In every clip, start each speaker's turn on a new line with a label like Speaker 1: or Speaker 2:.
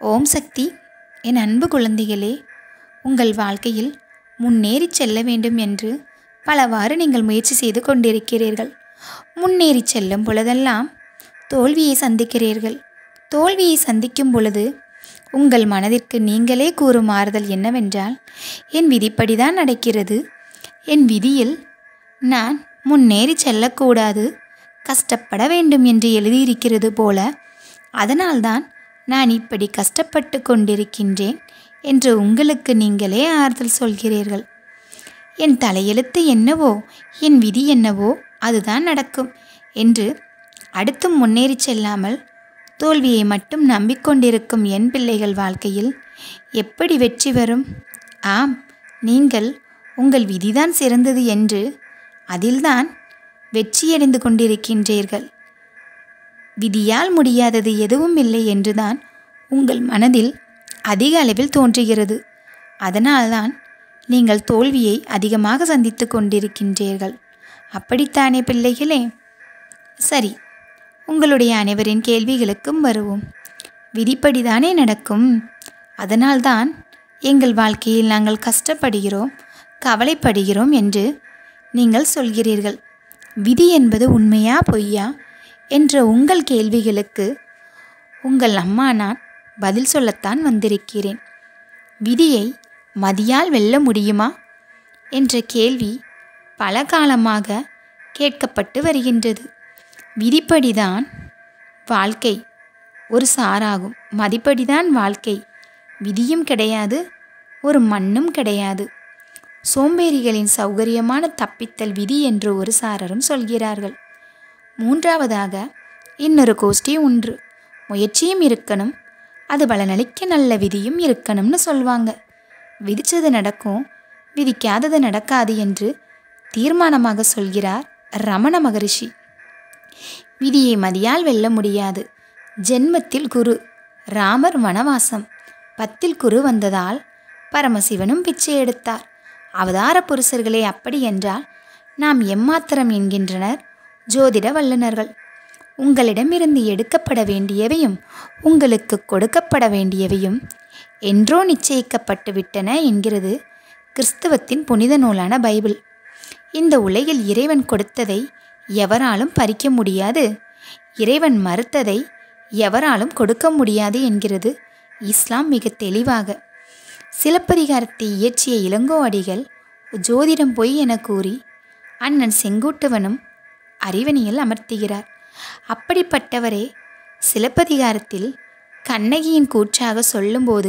Speaker 1: ஓம் சக்தி என் அன்பு குழந்தைகளே உங்கள் வாழ்க்கையில் முன்னேறி செல்ல வேண்டும் என்று பலவாறு நீங்கள் முயற்சி செய்து கொண்டிருக்கிறீர்கள் முன்னேறி செல்லும் பொழுதெல்லாம் தோல்வியை சந்திக்கிறீர்கள் தோல்வியை சந்திக்கும் பொழுது உங்கள் மனதிற்கு நீங்களே கூறும் ஆறுதல் என்னவென்றால் என் விதிப்படிதான் நடக்கிறது என் விதியில் நான் முன்னேறி செல்லக்கூடாது கஷ்டப்பட வேண்டும் என்று எழுதியிருக்கிறது போல அதனால்தான் நான் இப்படி கஷ்டப்பட்டு கொண்டிருக்கின்றேன் என்று உங்களுக்கு நீங்களே ஆறுதல் சொல்கிறீர்கள் என் தலையெழுத்து என்னவோ என் விதி என்னவோ அதுதான் நடக்கும் என்று அடுத்தும் முன்னேறி செல்லாமல் தோல்வியை மட்டும் நம்பிக்கொண்டிருக்கும் என் பிள்ளைகள் வாழ்க்கையில் எப்படி வெற்றி வரும் ஆம் நீங்கள் உங்கள் விதிதான் சிறந்தது என்று அதில்தான் வெற்றியடைந்து கொண்டிருக்கின்றீர்கள் விதியால் முடியாதது எதுவும் இல்லை என்றுதான் உங்கள் மனதில் அதிக அளவில் தோன்றுகிறது அதனால்தான் நீங்கள் தோல்வியை அதிகமாக சந்தித்து கொண்டிருக்கின்றீர்கள் அப்படித்தானே பிள்ளைகளே சரி உங்களுடைய அனைவரின் கேள்விகளுக்கும் வருவோம் விதிப்படிதானே நடக்கும் அதனால்தான் எங்கள் வாழ்க்கையில் நாங்கள் கஷ்டப்படுகிறோம் கவலைப்படுகிறோம் என்று நீங்கள் சொல்கிறீர்கள் விதி என்பது உண்மையா பொய்யா என்ற உங்கள் கேள்விகளுக்கு உங்கள் அம்மா நான் பதில் சொல்லத்தான் வந்திருக்கிறேன் விதியை மதியால் வெல்ல முடியுமா என்ற கேள்வி பல காலமாக கேட்கப்பட்டு வருகின்றது விதிப்படிதான் வாழ்க்கை ஒரு சாராகும் மதிப்படிதான் வாழ்க்கை விதியும் கிடையாது ஒரு மண்ணும் கிடையாது சோம்பேறிகளின் சௌகரியமான தப்பித்தல் விதி என்று ஒரு சாரரும் சொல்கிறார்கள் மூன்றாவதாக இன்னொரு கோஷ்டி ஒன்று முயற்சியும் இருக்கணும் அது பலனளிக்க நல்ல விதியும் இருக்கணும்னு சொல்வாங்க விதிச்சது நடக்கும் விதிக்காதது நடக்காது என்று தீர்மானமாக சொல்கிறார் ரமண மகரிஷி விதியை மதியால் வெல்ல முடியாது ஜென்மத்தில் குரு ராமர் வனவாசம் பத்தில் குரு வந்ததால் பரமசிவனும் பிச்சை எடுத்தார் அவதார புருஷர்களே அப்படி என்றால் நாம் எம்மாத்திரம் என்கின்றனர் ஜோதிட வல்லுநர்கள் உங்களிடமிருந்து எடுக்கப்பட வேண்டியவையும் உங்களுக்கு கொடுக்கப்பட வேண்டியவையும் என்றோ நிச்சயிக்கப்பட்டு விட்டன என்கிறது கிறிஸ்தவத்தின் புனித நூலான பைபிள் இந்த உலகில் இறைவன் கொடுத்ததை எவராலும் பறிக்க முடியாது இறைவன் மறுத்ததை எவராலும் கொடுக்க முடியாது என்கிறது இஸ்லாம் மிக தெளிவாக சிலப்பதிகாரத்தை இயற்றிய இளங்கோ அடிகள் ஜோதிடம் பொய் என கூறி அண்ணன் செங்கோட்டுவனும் அறிவணியில் அமர்த்துகிறார் அப்படிப்பட்டவரே சிலப்பதிகாரத்தில் கண்ணகியின் கூற்றாக சொல்லும்போது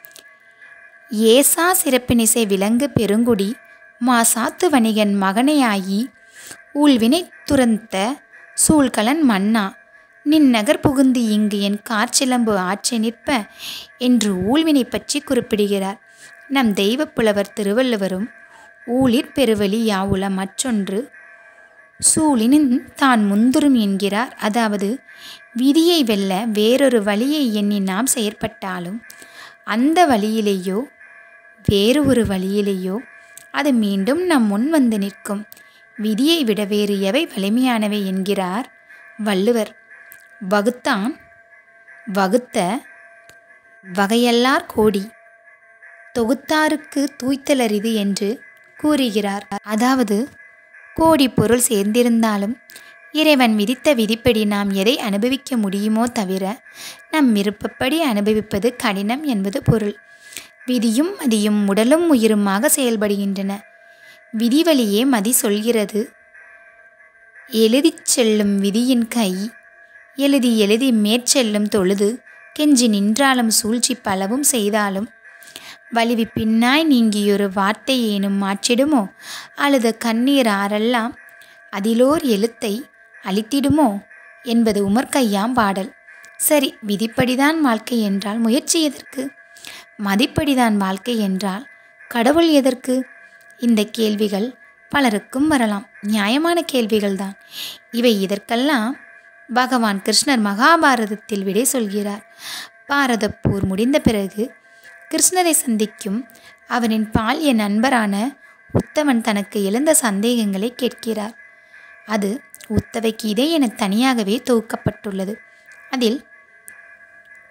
Speaker 1: ஏசா சிறப்பினிசை விலங்கு பெருங்குடி மாசாத்து வணிகன் மகனையாகி ஊழ்வினை துறந்த சூழ்கலன் மன்னா நின் நகர் புகுந்து இங்கு என் காற்சிலம்பு ஆட்சி நிற்ப என்று ஊழ்வினை பற்றி குறிப்பிடுகிறார் நம் தெய்வப் புலவர் திருவள்ளுவரும் ஊழிற் பெருவழி யாவுல மற்றொன்று சூழினின் தான் முந்துரும் என்கிறார் அதாவது விதியை வெல்ல வேறொரு வழியை எண்ணி நாம் செயற்பட்டாலும் அந்த வழியிலேயோ வேறு ஒரு வழியிலேயோ அது மீண்டும் நம் முன் வந்து நிற்கும் விதியை விட வேறு எவை வலிமையானவை என்கிறார் வள்ளுவர் வகுத்தான் வகுத்த வகையல்லார் கோடி தொகுத்தாருக்கு தூய்த்தலரிது என்று கூறுகிறார் அதாவது கோடி பொருள் சேர்ந்திருந்தாலும் இறைவன் விதித்த விதிப்படி நாம் எதை அனுபவிக்க முடியுமோ தவிர நம் விருப்பப்படி அனுபவிப்பது கடினம் என்பது பொருள் விதியும் மதியும் உடலும் உயிருமாக செயல்படுகின்றன விதி வழியே மதி சொல்கிறது எழுதிச் செல்லும் விதியின் கை எழுதி எழுதி மேற்செல்லும் தொழுது கெஞ்சி நின்றாலும் சூழ்ச்சி பலவும் செய்தாலும் வலிவி பின்னாய் நீங்கியொரு வார்த்தை ஏனும் மாற்றிடுமோ அல்லது கண்ணீர் ஆறெல்லாம் அதிலோர் எழுத்தை அழித்திடுமோ என்பது உமர்கையாம் பாடல் சரி விதிப்படிதான் வாழ்க்கை என்றால் முயற்சி எதற்கு மதிப்படிதான் வாழ்க்கை என்றால் கடவுள் எதற்கு இந்த கேள்விகள் பலருக்கும் வரலாம் நியாயமான கேள்விகள்தான் இவை இதற்கெல்லாம் பகவான் கிருஷ்ணர் மகாபாரதத்தில் விடை சொல்கிறார் பாரத போர் முடிந்த பிறகு கிருஷ்ணரை சந்திக்கும் அவனின் பால்ய நண்பரான உத்தவன் தனக்கு எழுந்த சந்தேகங்களை கேட்கிறார் அது உத்தவை கீதை என தனியாகவே தொகுக்கப்பட்டுள்ளது அதில்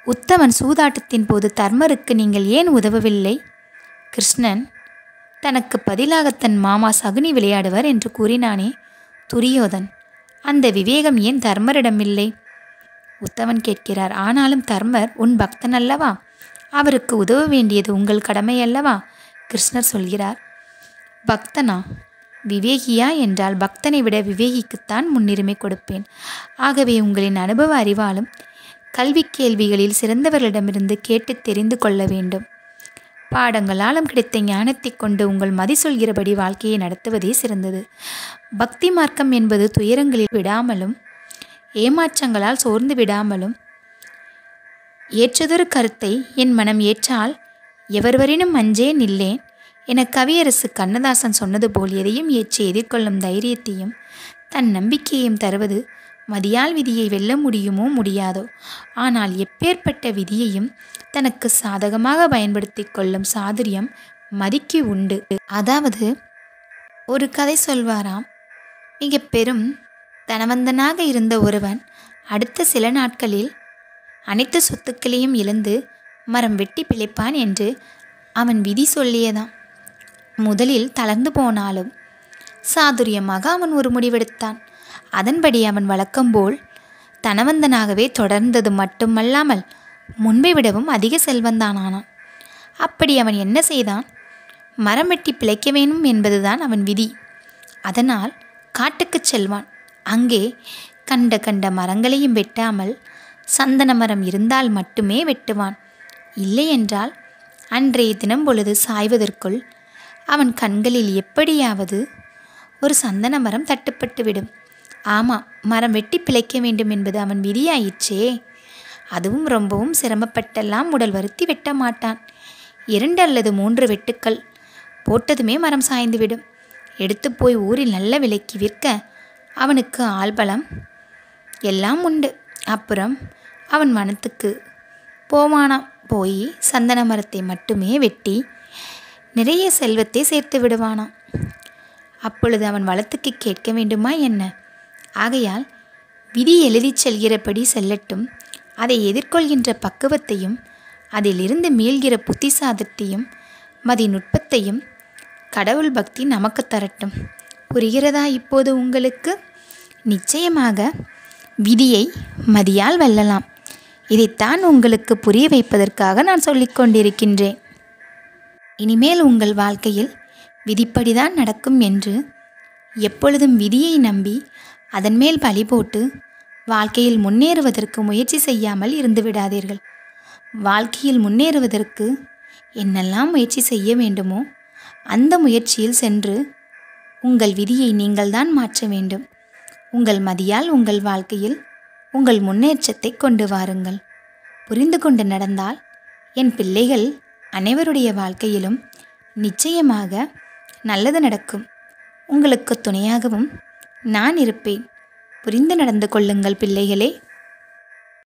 Speaker 1: உத்தமன் சூதாட்டத்தின் போது தர்மருக்கு நீங்கள் ஏன் உதவவில்லை கிருஷ்ணன் தனக்கு பதிலாக தன் மாமா சகுனி விளையாடுவர் என்று கூறினானே துரியோதன் அந்த விவேகம் ஏன் தர்மரிடமில்லை உத்தவன் கேட்கிறார் ஆனாலும் தர்மர் உன் பக்தன் அல்லவா அவருக்கு உதவ வேண்டியது உங்கள் கடமை அல்லவா கிருஷ்ணர் சொல்கிறார் பக்தனா விவேகியா என்றால் பக்தனை விட விவேகிக்குத்தான் முன்னுரிமை கொடுப்பேன் ஆகவே உங்களின் அனுபவ அறிவாலும் கல்வி கேள்விகளில் சிறந்தவர்களிடமிருந்து கேட்டு தெரிந்து கொள்ள வேண்டும் பாடங்களாலும் கிடைத்த ஞானத்தை கொண்டு உங்கள் மதி சொல்கிறபடி வாழ்க்கையை நடத்துவதே சிறந்தது பக்தி மார்க்கம் என்பது துயரங்களில் விடாமலும் ஏமாற்றங்களால் சோர்ந்து விடாமலும் ஏற்றதொரு கருத்தை என் மனம் ஏற்றால் எவர்வரினும் அஞ்சேன் இல்லேன் என கவியரசு கண்ணதாசன் சொன்னது போல் எதையும் ஏற்றி எதிர்கொள்ளும் தைரியத்தையும் தன் நம்பிக்கையையும் தருவது மதியால் விதியை வெல்ல முடியுமோ முடியாதோ ஆனால் எப்பேற்பட்ட விதியையும் தனக்கு சாதகமாக பயன்படுத்தி கொள்ளும் சாதுரியம் மதிக்கு உண்டு அதாவது ஒரு கதை சொல்வாராம் மிக பெரும் தனவந்தனாக இருந்த ஒருவன் அடுத்த சில நாட்களில் அனைத்து சொத்துக்களையும் இழந்து மரம் வெட்டி பிழைப்பான் என்று அவன் விதி சொல்லியதாம் முதலில் தளர்ந்து போனாலும் சாதுரியமாக அவன் ஒரு முடிவெடுத்தான் அதன்படி அவன் வழக்கம்போல் தனவந்தனாகவே தொடர்ந்தது மட்டுமல்லாமல் முன்பை விடவும் அதிக செல்வந்தானானான் அப்படி அவன் என்ன செய்தான் மரம் வெட்டி பிழைக்க வேணும் என்பதுதான் அவன் விதி அதனால் காட்டுக்குச் செல்வான் அங்கே கண்ட கண்ட மரங்களையும் வெட்டாமல் சந்தன மரம் இருந்தால் மட்டுமே வெட்டுவான் இல்லையென்றால் அன்றைய தினம் பொழுது சாய்வதற்குள் அவன் கண்களில் எப்படியாவது ஒரு சந்தன மரம் தட்டுப்பட்டுவிடும் ஆமாம் மரம் வெட்டி பிழைக்க வேண்டும் என்பது அவன் விதியாயிற்றே அதுவும் ரொம்பவும் சிரமப்பட்டெல்லாம் உடல் வருத்தி வெட்ட மாட்டான் இரண்டு அல்லது மூன்று வெட்டுக்கள் போட்டதுமே மரம் சாய்ந்துவிடும் எடுத்து போய் ஊரில் நல்ல விலைக்கு விற்க அவனுக்கு ஆள்பலம் எல்லாம் உண்டு அப்புறம் அவன் வனத்துக்கு போவானாம் போய் சந்தன மரத்தை மட்டுமே வெட்டி நிறைய செல்வத்தை சேர்த்து விடுவானாம் அப்பொழுது அவன் வளத்துக்கு கேட்க வேண்டுமா என்ன ஆகையால் விதி எழுதிச் செல்கிறபடி செல்லட்டும் அதை எதிர்கொள்கின்ற பக்குவத்தையும் அதிலிருந்து மீள்கிற புத்திசாதத்தையும் மதி நுட்பத்தையும் கடவுள் பக்தி நமக்கு தரட்டும் புரிகிறதா இப்போது உங்களுக்கு நிச்சயமாக விதியை மதியால் வெல்லலாம் இதைத்தான் உங்களுக்கு புரிய வைப்பதற்காக நான் சொல்லிக் கொண்டிருக்கின்றேன் இனிமேல் உங்கள் வாழ்க்கையில் விதிப்படிதான் நடக்கும் என்று எப்பொழுதும் விதியை நம்பி அதன் மேல் பழி போட்டு வாழ்க்கையில் முன்னேறுவதற்கு முயற்சி செய்யாமல் இருந்து விடாதீர்கள் வாழ்க்கையில் முன்னேறுவதற்கு என்னெல்லாம் முயற்சி செய்ய வேண்டுமோ அந்த முயற்சியில் சென்று உங்கள் விதியை நீங்கள்தான் மாற்ற வேண்டும் உங்கள் மதியால் உங்கள் வாழ்க்கையில் உங்கள் முன்னேற்றத்தை கொண்டு வாருங்கள் புரிந்து கொண்டு நடந்தால் என் பிள்ளைகள் அனைவருடைய வாழ்க்கையிலும் நிச்சயமாக நல்லது நடக்கும் உங்களுக்கு துணையாகவும் நான் இருப்பேன் புரிந்து நடந்து கொள்ளுங்கள் பிள்ளைகளே